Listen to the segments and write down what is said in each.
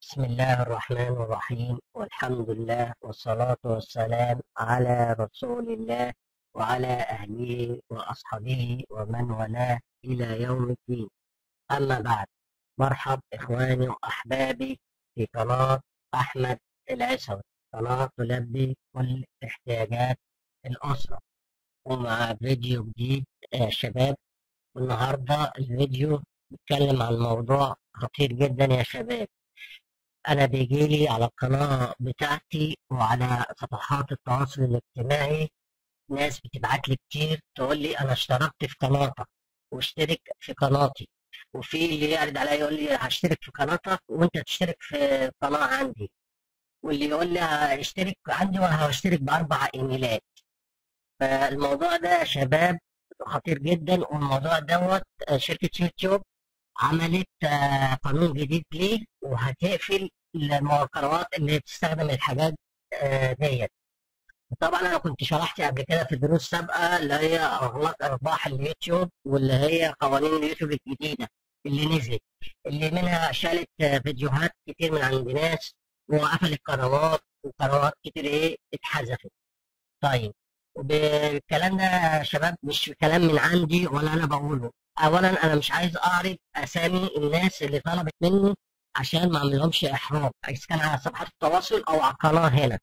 بسم الله الرحمن الرحيم والحمد لله والصلاة والسلام على رسول الله وعلى أهله وأصحابه ومن والاه إلى يوم الدين أما بعد مرحب إخواني وأحبابي في قناة أحمد العسوي قناة تلبي كل احتياجات الأسرة ومع فيديو جديد يا شباب والنهاردة الفيديو بيتكلم عن موضوع خطير جدا يا شباب أنا بيجيلي على القناة بتاعتي وعلى صفحات التواصل الاجتماعي ناس بتبعت لي كتير تقول لي أنا اشتركت في قناتك واشترك في قناتي وفي اللي يعرض عليا يقول لي هشترك في قناتك وأنت تشترك في قناة عندي واللي يقول لي هشترك عندي وهشترك بأربع إيميلات فالموضوع ده يا شباب خطير جدا والموضوع دوت شركة يوتيوب عملت آه، قانون جديد ليه وهتقفل القنوات اللي بتستخدم الحاجات آه، ديت طبعا انا كنت شرحت قبل كده في دروس سابقه اللي هي اغلاق ارباح اليوتيوب واللي هي قوانين اليوتيوب الجديده اللي نزلت اللي منها شالت آه، فيديوهات كتير من عند ناس وقفلت قنوات وقنوات كتير ايه اتحذفت طيب وبالكلام ده يا شباب مش كلام من عندي ولا انا بقوله اولا انا مش عايز اعرض اسامي الناس اللي طلبت مني عشان ما اعملهمش احراج اذا كان على صفحات التواصل او على القناه هنا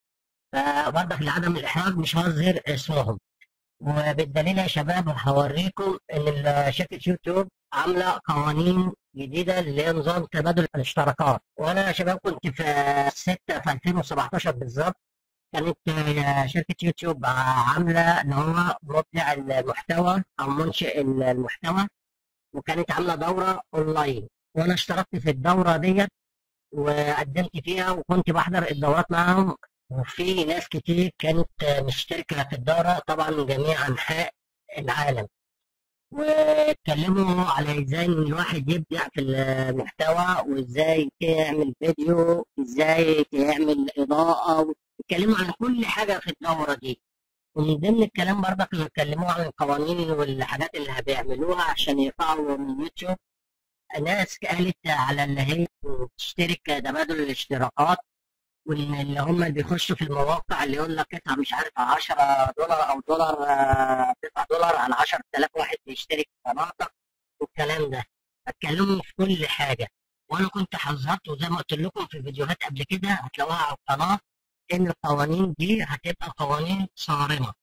فبرضك لعدم الاحراج مش هظهر اسمهم وبالدليل يا شباب هوريكم ان ال- شركه يوتيوب عامله قوانين جديده اللي هي نظام تبادل الاشتراكات وانا يا شباب كنت في 6 في 2017 بالظبط كانت آه، شركة يوتيوب عاملة اللي هو مبدع المحتوى أو منشئ المحتوى وكانت عاملة دورة أونلاين وأنا اشتركت في الدورة ديت وقدمت فيها وكنت بحضر الدورات معاهم وفي ناس كتير كانت آه، مشتركة في الدورة طبعا من جميع أنحاء العالم واتكلموا على ازاي ان الواحد يبدع في المحتوى وازاي تعمل فيديو ازاي تعمل اضاءة اتكلموا عن كل حاجة في الدورة دي ومن ضمن الكلام برضك اللي اتكلموا عن القوانين والحاجات اللي بيعملوها عشان يقعوا من يوتيوب ناس قالت على اللي هي تشترك تبادل الاشتراكات وان اللي هم اللي بيخشوا في المواقع اللي يقول لك ادفع مش عارف 10 دولار او دولار آه، 9 دولار على 10000 واحد بيشترك في قناتك والكلام ده اتكلموا في كل حاجه وانا كنت حذرت وزي ما قلت لكم في فيديوهات قبل كده هتلاقوها على القناه ان القوانين دي هتبقى قوانين صارمه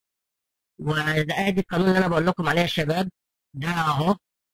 وده ادي القانون اللي انا بقول لكم عليه يا شباب ده اهو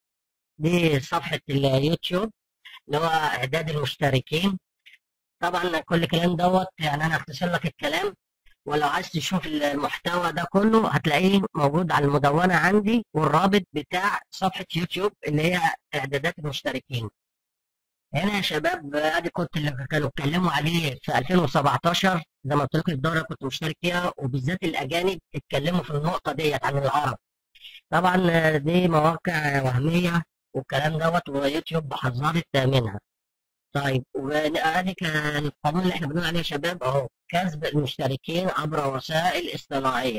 دي صفحه اليوتيوب اللي هو اعداد المشتركين طبعا كل الكلام دوت يعني انا اختصر لك الكلام ولو عايز تشوف المحتوى ده كله هتلاقيه موجود على المدونة عندي والرابط بتاع صفحة يوتيوب اللي هي اعدادات المشتركين هنا يا شباب ادي كنت اللي كانوا اتكلموا عليه في 2017 زي ما قلت لكم الدورة كنت مشترك فيها وبالذات الاجانب اتكلموا في النقطة ديت عن العرب طبعا دي مواقع وهمية والكلام دوت ويوتيوب حذرت منها طيب وادي كان القانون اللي احنا بنقول عليه يا شباب اهو كسب المشتركين عبر وسائل اصطناعيه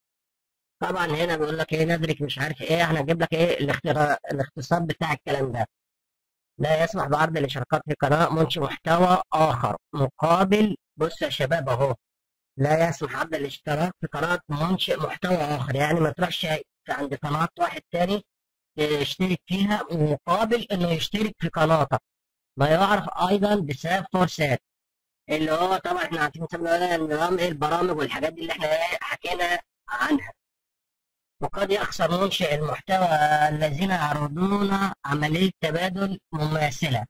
طبعا هنا بيقول لك ايه ندرك مش عارف ايه احنا هنجيب لك ايه الاخترا... الاختصار بتاع الكلام ده لا يسمح بعرض الاشتراكات في قناه منشئ محتوى اخر مقابل بص يا شباب اهو لا يسمح عرض الاشتراك في قناه منشئ محتوى اخر يعني ما تروحش عند قناه واحد تاني تشترك فيها مقابل انه يشترك في قناتك ما يعرف ايضا بسبب فورسات اللي هو طبعا احنا عارفين مثلا نظام ايه البرامج والحاجات دي اللي احنا ايه حكينا عنها وقد يخسر منشئ المحتوى الذين يعرضون عملية تبادل مماثلة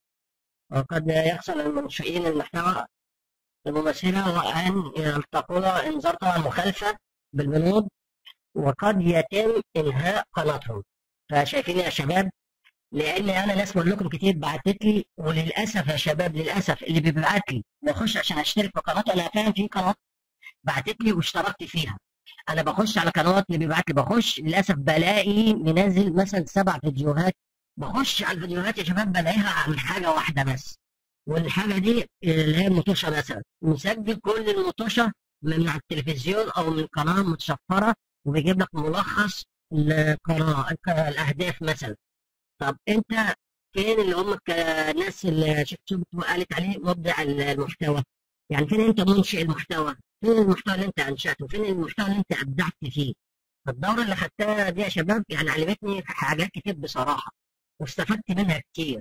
وقد يخسر المنشئين المحتوى المماثلة وأن يلتقوا إنذار طبعا مخالفة بالبنود وقد يتم إنهاء قناتهم فشايفين يا شباب لان انا ناس بقول لكم كتير بعتت لي وللاسف يا شباب للاسف اللي بيبعت لي بخش عشان اشترك في قناه انا فاهم في قناه بعتت لي واشتركت فيها انا بخش على قنوات اللي بيبعت لي بخش للاسف بلاقي منزل مثلا سبع فيديوهات بخش على الفيديوهات يا شباب بلاقيها عن حاجه واحده بس والحاجه دي اللي هي المطوشه مثلا مسجل كل المطوشه من على التلفزيون او من قناه متشفره وبيجيب لك ملخص القناه الاهداف مثلا طب انت فين اللي هم ك- الناس اللي شفت شفت قالت عليه مبدع المحتوى يعني فين انت منشئ المحتوى فين المحتوى اللي انت انشاته فين المحتوى اللي انت ابدعت فيه الدورة اللي خدتها دي يا شباب يعني علمتني حاجات كتير بصراحة واستفدت منها كتير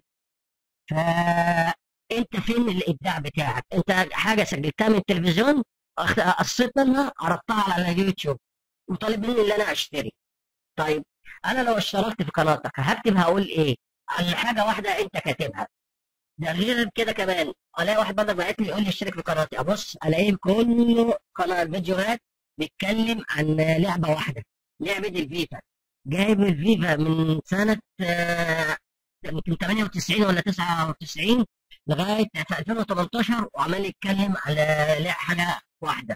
فانت فين الابداع بتاعك انت حاجة سجلتها من التلفزيون أخ- قصيت منها عرضتها على اليوتيوب وطالب مني ان انا اشتري طيب انا لو اشتركت في قناتك هكتب هقول ايه على حاجة واحدة انت كاتبها ده غير كده كمان الاقي واحد بدل بعت لي يقول لي اشترك في قناتي ابص الاقيه كله قناه الفيديوهات بيتكلم عن لعبه واحده لعبه الفيفا جايب الفيفا من سنه آه، يمكن 98 ولا 99 لغايه في 2018 وعمال يتكلم على لع- حاجه واحده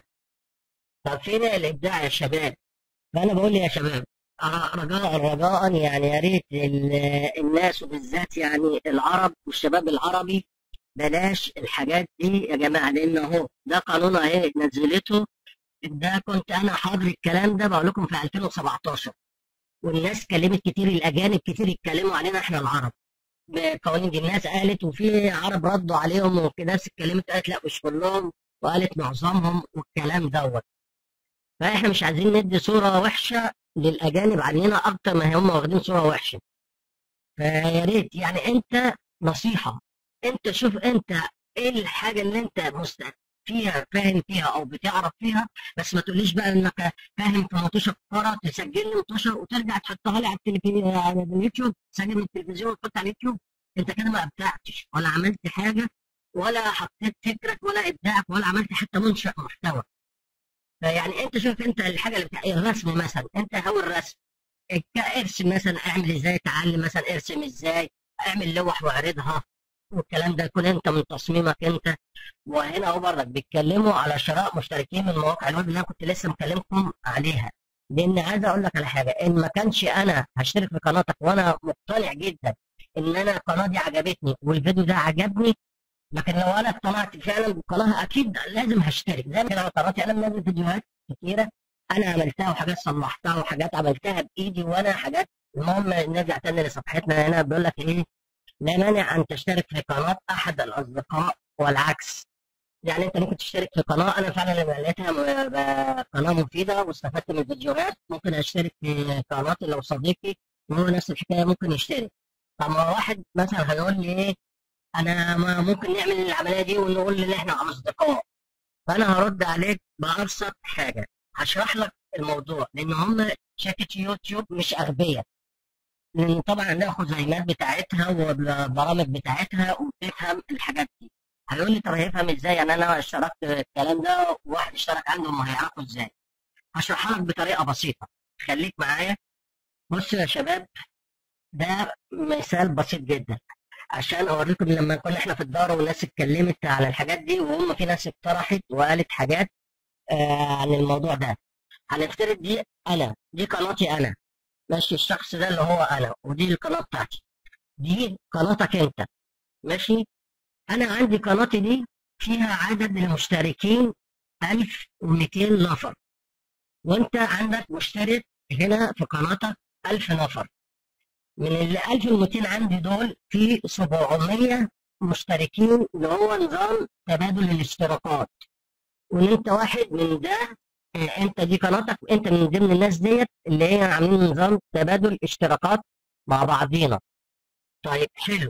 طب فين الابداع يا شباب؟ فانا بقول يا شباب أرى- رجاء رجاء يعني يا ريت ال- الناس وبالذات يعني العرب والشباب العربي بلاش الحاجات دي يا جماعه لان اهو ده قانون اهي نزلته ده كنت انا حاضر الكلام ده بقول لكم في 2017 والناس كلمت كتير الاجانب كتير يتكلموا علينا احنا العرب بقوانين دي الناس قالت وفي عرب ردوا عليهم وناس اتكلمت قالت لا مش كلهم وقالت معظمهم والكلام دوت فاحنا مش عايزين ندي صوره وحشه للاجانب عننا اكتر ما هم واخدين صوره وحشه فيا ريت يعني انت نصيحه انت شوف انت ايه الحاجه اللي انت مست فيها فاهم فيها او بتعرف فيها بس ما تقوليش بقى انك فاهم في مطوشه كوره تسجل لي مطوشه وترجع تحطها لي على التلفزيون على اليوتيوب تسجل من التلفزيون وتحط على اليوتيوب انت كده ما ابدعتش ولا عملت حاجه ولا حطيت فكرك ولا ابداعك ولا عملت حتى منشأ محتوى فيعني انت شوف انت الحاجه اللي بتاع الرسم مثلا انت هو الرسم ارسم مثلا اعمل ازاي تعلم مثلا ارسم ازاي اعمل لوح واعرضها والكلام ده يكون انت من تصميمك انت وهنا اهو برضك بيتكلموا على شراء مشتركين من مواقع الويب اللي انا كنت لسه مكلمكم عليها لان عايز اقول لك على حاجه ان ما كانش انا هشترك في قناتك وانا مقتنع جدا ان انا القناه دي عجبتني والفيديو ده عجبني لكن لو انا اقتنعت فعلا بالقناه اكيد لازم هشترك زي ما كده على قناتي انا منزل فيديوهات كتيره انا عملتها وحاجات صلحتها وحاجات عملتها بايدي وانا حاجات المهم نرجع تاني لصفحتنا هنا بيقول لك ايه لا مانع ان تشترك في قناه احد الاصدقاء والعكس يعني انت ممكن تشترك في قناه انا فعلا لما لقيتها م- ب- قناه مفيده واستفدت من الفيديوهات ممكن اشترك في قناتي لو صديقي وهو نفس الحكايه ممكن يشترك طب ما واحد مثلا هيقول لي ايه انا ما ممكن نعمل العمليه دي ونقول ان احنا اصدقاء فانا هرد عليك بابسط حاجه هشرح لك الموضوع لان هم شركه يوتيوب مش اغبياء لان طبعا عندها خزينات بتاعتها والبرامج بتاعتها وبتفهم الحاجات دي هيقول لي طب هيفهم ازاي يعني انا اشتركت في الكلام ده وواحد اشترك عنده ما هيعرفوا ازاي هشرحها لك بطريقه بسيطه خليك معايا بصوا يا شباب ده مثال بسيط جدا عشان اوريكم لما كنا احنا في الدار والناس اتكلمت على الحاجات دي وهم في ناس اقترحت وقالت حاجات آه عن الموضوع ده هنفترض دي انا دي قناتي انا ماشي الشخص ده اللي هو انا ودي القناه بتاعتي دي قناتك انت ماشي انا عندي قناتي دي فيها عدد المشتركين 1200 نفر وانت عندك مشترك هنا في قناتك 1000 نفر من ال 1200 عندي دول في 700 مشتركين اللي هو نظام تبادل الاشتراكات وان انت واحد من ده آه، انت دي قناتك انت من ضمن الناس ديت اللي هي عاملين نظام تبادل اشتراكات مع بعضينا طيب حلو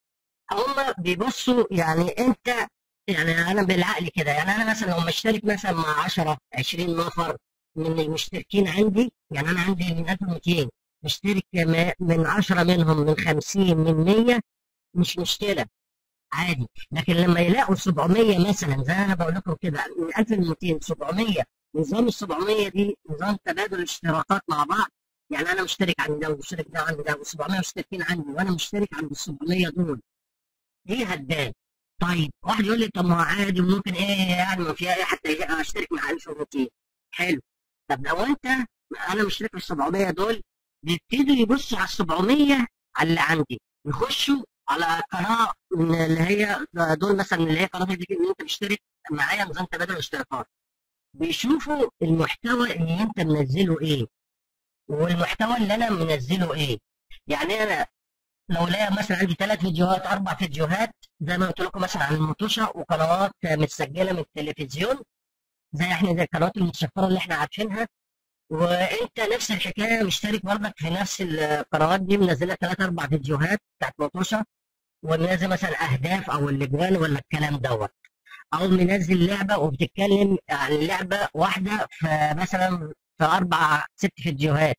هم بيبصوا يعني انت يعني انا بالعقل كده يعني انا مثلا لو مشترك مثلا مع 10 20 نفر من المشتركين عندي يعني انا عندي من 1200 مشترك ما- من 10 منهم من 50 من 100 مش مشكله عادي لكن لما يلاقوا 700 مثلا زي انا بقول لكم كده من 1200 700 نظام ال 700 دي نظام تبادل الاشتراكات مع بعض يعني انا مشترك عند ده ومشترك ده عند ده و700 مشتركين عندي وانا مشترك عند ال 700 دول دي هتبان طيب واحد يقول لي طب ما هو عادي وممكن ايه يعني ما فيها ايه حتى اشترك مع 1200 حلو طب لو انت انا مشترك في ال 700 دول بيبتدوا يبصوا على ال 700 على اللي عندي يخشوا على قناه من اللي هي دول مثلا اللي هي قناه دي ان انت مشترك معايا نظام تبادل الاشتراكات بيشوفوا المحتوى اللي انت منزله ايه والمحتوى اللي انا منزله ايه يعني انا لو لقى مثلا عندي ثلاث فيديوهات اربع فيديوهات زي ما قلت لكم مثلا عن المطوشه وقنوات متسجله من التلفزيون زي احنا زي القنوات المتشفره اللي احنا عارفينها وانت نفس الحكايه مشترك برضك في نفس القنوات دي منزله ثلاث اربع فيديوهات بتاعت مطوشه ومنزل مثلا اهداف او الاجوان ولا الكلام دوت او منزل لعبه وبتتكلم عن لعبه واحده في مثلا في اربع ست فيديوهات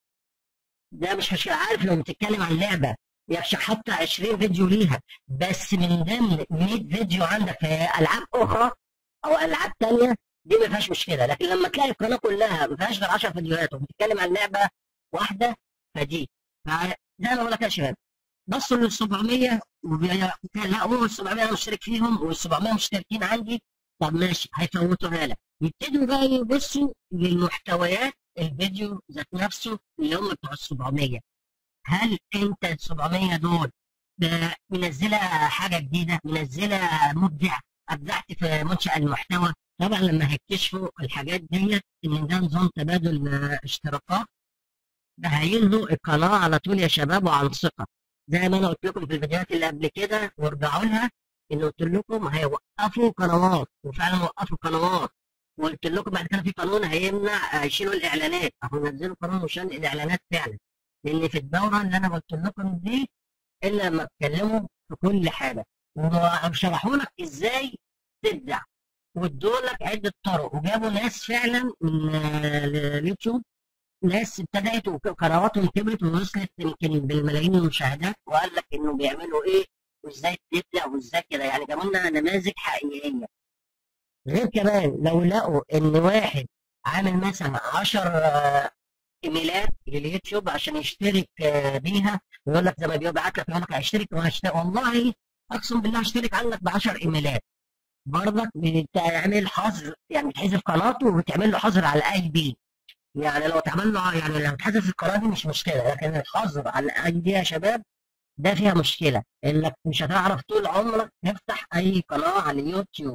ده مش مش عارف لو بتتكلم عن لعبه يكشف حتى 20 فيديو ليها بس من ضمن 100 فيديو عندك في العاب اخرى او العاب تانية دي ما فيهاش مشكله لكن لما تلاقي القناه كلها ما فيهاش غير 10 فيديوهات وبتتكلم عن لعبه واحده فدي زي ما بقول لك يا شباب بصوا لل 700 وبي... لا هو ال 700 انا مشترك فيهم وال 700 مشتركين عندي طب ماشي هيفوتوها لك يبتدوا بقى يبصوا للمحتويات الفيديو ذات نفسه اللي هم بتوع ال 700 هل انت ال 700 دول منزله حاجه جديده منزله مبدع ابدعت في منشا المحتوى طبعا لما هيكتشفوا الحاجات ديت ان ده نظام تبادل اشتراكات ده هيلغوا القناه على طول يا شباب وعن ثقه زي ما انا قلت لكم في الفيديوهات اللي قبل كده وارجعوا لها ان قلت لكم هيوقفوا قنوات وفعلا وقفوا قنوات وقلت لكم بعد كده في قانون هيمنع هيشيلوا الاعلانات اهو نزلوا قانون مشان الاعلانات فعلا لان في الدوره اللي انا قلت لكم دي الا لما اتكلموا في كل حاجه وشرحوا لك ازاي تبدع وادوا لك عده طرق وجابوا ناس فعلا من اليوتيوب ناس ابتدأت وقنواتهم كبرت ووصلت يمكن بالملايين المشاهدات وقال لك انه بيعملوا ايه وازاي تبدع وازاي كده يعني جابوا لنا نماذج حقيقيه غير كمان لو لقوا ان واحد عامل مثلا 10 ايميلات لليوتيوب عشان يشترك بيها ويقول لك زي ما بيبعت لك يقول لك هشترك وهشترك والله اقسم بالله هشترك عنك ب 10 ايميلات برضك بتعمل حظر يعني بتحذف قناته وبتعمل له حظر على الاي بي يعني لو اتعمل له يعني لو اتحذف القناه دي مش مشكله لكن الحظر على الاي دي يا شباب ده فيها مشكله انك مش هتعرف طول عمرك تفتح اي قناه على اليوتيوب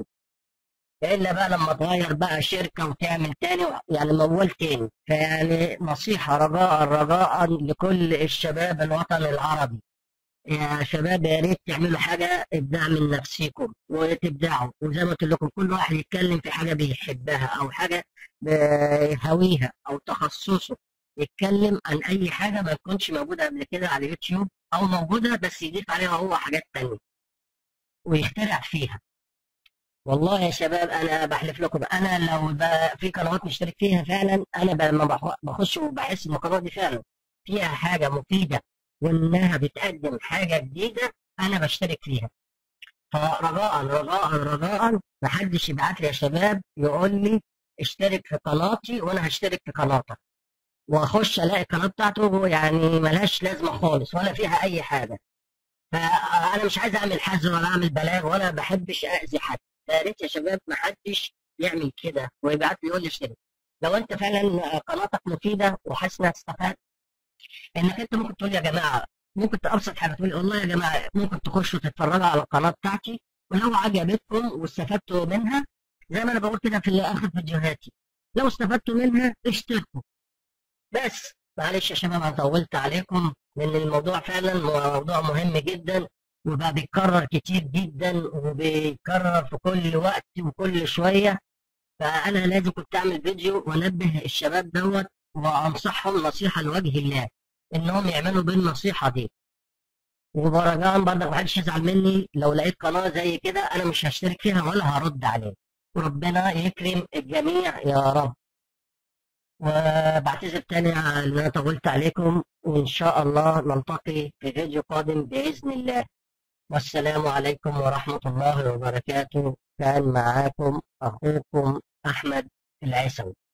الا بقى لما تغير بقى شركه وتعمل تاني يعني موال تاني فيعني نصيحه رجاء رجاء لكل الشباب الوطن العربي يا شباب يا ريت تعملوا حاجه ابداع من نفسكم وتبدعوا وزي ما قلت لكم كل واحد يتكلم في حاجه بيحبها او حاجه بيهويها او تخصصه يتكلم عن اي حاجه ما تكونش موجوده قبل كده على اليوتيوب او موجوده بس يضيف عليها هو حاجات تانية ويخترع فيها والله يا شباب انا بحلف لكم انا لو في قنوات مشترك فيها فعلا انا لما بخش وبحس ان القناه دي فعلا فيها حاجه مفيده وانها بتقدم حاجه جديده انا بشترك فيها فرجاء رجاء رجاء محدش يبعت لي يا شباب يقول لي اشترك في قناتي وانا هشترك في قناتك واخش الاقي القناه بتاعته يعني ملهاش لازمه خالص ولا فيها اي حاجه فانا مش عايز اعمل حظر ولا اعمل بلاغ ولا بحبش اذي حد فيا ريت يا شباب محدش يعمل كده ويبعت لي يقول لي اشترك لو انت فعلا قناتك مفيده وحاسس انها تستفاد انك انت ممكن تقول يا جماعه ممكن ابسط حاجه تقول والله يا جماعه ممكن تخشوا تتفرجوا على القناه بتاعتي ولو عجبتكم واستفدتوا منها زي ما انا بقول كده في اخر فيديوهاتي لو استفدتوا منها اشتركوا بس معلش يا شباب انا طولت عليكم لان الموضوع فعلا موضوع مهم جدا وبقى بيتكرر كتير جدا وبيتكرر في كل وقت وكل شويه فانا لازم كنت اعمل فيديو وانبه الشباب دوت وانصحهم نصيحه لوجه الله انهم يعملوا بالنصيحه دي وبرجاء برضك محدش يزعل مني لو لقيت قناه زي كده انا مش هشترك فيها ولا هرد عليه وربنا يكرم الجميع يا رب وبعتذر تاني على ان انا طولت عليكم وان شاء الله نلتقي في فيديو قادم باذن الله والسلام عليكم ورحمه الله وبركاته كان معاكم اخوكم احمد العيسوي